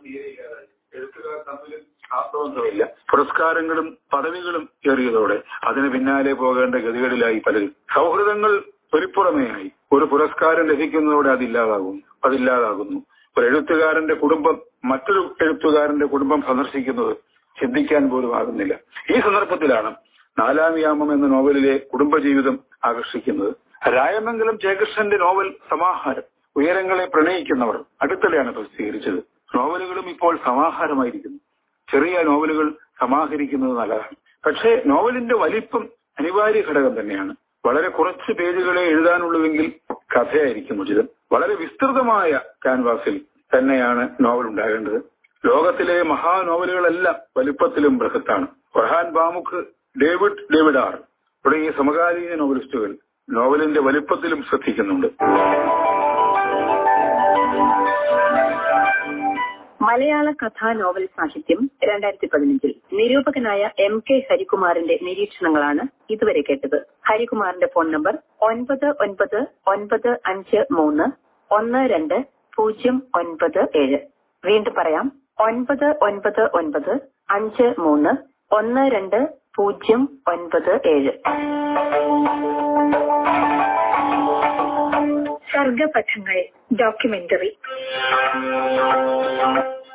തീരെ ഇല്ലാതായി എഴുത്തുകാർ തമ്മിൽ ആത്മബന്ധമില്ല പുരസ്കാരങ്ങളും പദവികളും ഏറിയതോടെ അതിന് പിന്നാലെ പോകേണ്ട ഗതികളിലായി പലരും സൗഹൃദങ്ങൾ തൊലിപ്പുറമേയായി ഒരു പുരസ്കാരം ലഭിക്കുന്നതോടെ അതില്ലാതാകുന്നു അതില്ലാതാകുന്നു ഒരു എഴുത്തുകാരന്റെ കുടുംബം മറ്റൊരു എഴുത്തുകാരന്റെ കുടുംബം സന്ദർശിക്കുന്നത് ചിന്തിക്കാൻ പോലും ആകുന്നില്ല ഈ സന്ദർഭത്തിലാണ് നാലാം യാമം എന്ന നോവലിലെ കുടുംബജീവിതം ആകർഷിക്കുന്നത് രായമംഗലം ജയകൃഷ്ണന്റെ നോവൽ സമാഹാരം ഉയരങ്ങളെ പ്രണയിക്കുന്നവർ അടുത്തിടെയാണ് പ്രസിദ്ധീകരിച്ചത് നോവലുകളും ഇപ്പോൾ സമാഹാരമായിരിക്കുന്നു ചെറിയ നോവലുകൾ സമാഹരിക്കുന്നത് നല്ലതാണ് പക്ഷേ നോവലിന്റെ വലിപ്പം അനിവാര്യ ഘടകം തന്നെയാണ് വളരെ കുറച്ച് പേജുകളെ എഴുതാനുള്ളൂവെങ്കിൽ കഥയായിരിക്കും ഉചിതം വളരെ വിസ്തൃതമായ ക്യാൻവാസിൽ തന്നെയാണ് നോവൽ ഉണ്ടാകേണ്ടത് ലോകത്തിലെ മഹാനോവലുകളെല്ലാം വലിപ്പത്തിലും ബൃഹത്താണ് ഫർഹാൻ ബാമുഖ് ഡേവിഡ് ഡേവിഡാർ തുടങ്ങിയ സമകാലീന നോവലിസ്റ്റുകൾ നോവലിന്റെ വലിപ്പത്തിലും ശ്രദ്ധിക്കുന്നുണ്ട് മലയാള കഥാ നോവൽ സാഹിത്യം രണ്ടായിരത്തി പതിനഞ്ചിൽ നിരൂപകനായ എം കെ ഹരികുമാറിന്റെ നിരീക്ഷണങ്ങളാണ് ഇതുവരെ കേട്ടത് ഹരികുമാറിന്റെ ഫോൺ നമ്പർ ഒൻപത് ഒൻപത് ഒൻപത് അഞ്ച് മൂന്ന് ഒന്ന് രണ്ട് പൂജ്യം ഒൻപത് ഏഴ് വീണ്ടും പറയാം ഒൻപത് ഒൻപത് ഒൻപത് അഞ്ച് മൂന്ന് ഒന്ന് രണ്ട് പൂജ്യം ഒൻപത് ഏഴ് സർഗപഥങ്ങൾ ഡോക്യുമെന്ററി